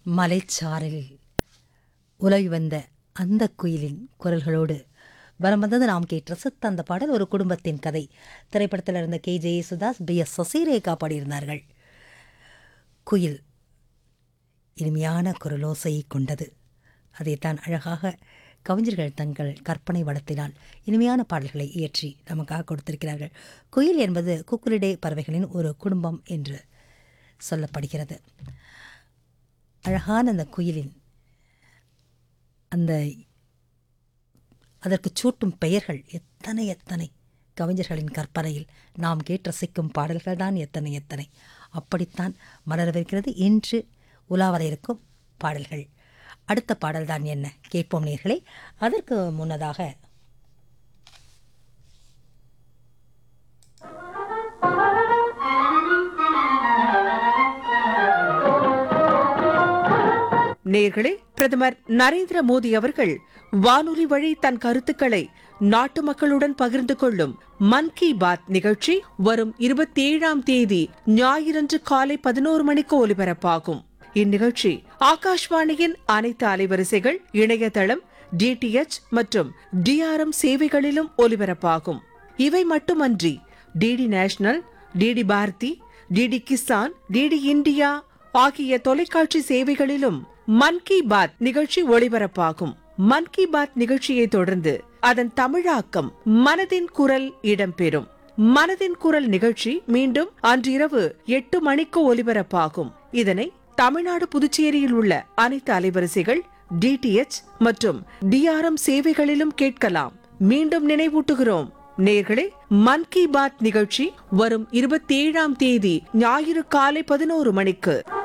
மலைச்சாரலில் உலவி வந்த அந்த குயிலின் குரல்களோடு வலம் வந்தது நாம் கேட்ட ரசித்த அந்த பாடல் ஒரு குடும்பத்தின் கதை திரைப்படத்தில் இருந்த கே ஜே சுதாஸ் பி எஸ் சசிரேகா பாடியிருந்தார்கள் குயில் இனிமையான குரலோசையை கொண்டது அதைத்தான் அழகாக கவிஞர்கள் தங்கள் கற்பனை வளத்தினால் இனிமையான பாடல்களை இயற்றி நமக்காக கொடுத்திருக்கிறார்கள் குயில் என்பது குக்குலிடே பறவைகளின் ஒரு குடும்பம் என்று சொல்லப்படுகிறது அழகான அந்த குயிலின் அந்த அதற்கு சூட்டும் பெயர்கள் எத்தனை எத்தனை கவிஞர்களின் கற்பனையில் நாம் கேட்டு ரசிக்கும் பாடல்கள் தான் எத்தனை எத்தனை அப்படித்தான் மலரவிருக்கிறது இன்று உலாவர இருக்கும் பாடல்கள் அடுத்த பாடல் தான் என்ன கேட்போம் நேர்களே அதற்கு முன்னதாக நேர்களே பிரதமர் நரேந்திர மோடி அவர்கள் வானொலி வழி தன் கருத்துக்களை நாட்டு மக்களுடன் பகிர்ந்து கொள்ளும் மன் கி பாத் நிகழ்ச்சி வரும் இருபத்தி ஏழாம் தேதி ஞாயிறன்று காலை பதினோரு மணிக்கு ஒலிபரப்பாகும் இந்நிகழ்ச்சி ஆகாஷ்வாணியின் அனைத்து அலைவரிசைகள் இணையதளம் டிடிஎச் மற்றும் டிஆர்எம் சேவைகளிலும் ஒலிபரப்பாகும் இவை மட்டுமன்றி DD national DD Bharati DD Kisan DD India ஆகிய தொலைக்காட்சி சேவைகளிலும் மன் கி பாத் நிகழ்ச்சி ஒளிபரப்பாகும் மன் கி பாத் நிகழ்ச்சியை தொடர்ந்து அதன் தமிழாக்கம் மனதின் குரல் இடம்பெறும் மனதின் குரல் நிகழ்ச்சி மீண்டும் அன்றிரவு எட்டு மணிக்கு ஒலிபரப்பாகும் இதனை தமிழ்நாடு புதுச்சேரியில் உள்ள அனைத்து அலைவரிசைகள் டிடிஎச் மற்றும் டிஆர்எம் சேவைகளிலும் கேட்கலாம் மீண்டும் நினைவூட்டுகிறோம் நேர்களே மன் கி பாத் நிகழ்ச்சி வரும் இருபத்தி ஏழாம் தேதி ஞாயிறு காலை பதினோரு மணிக்கு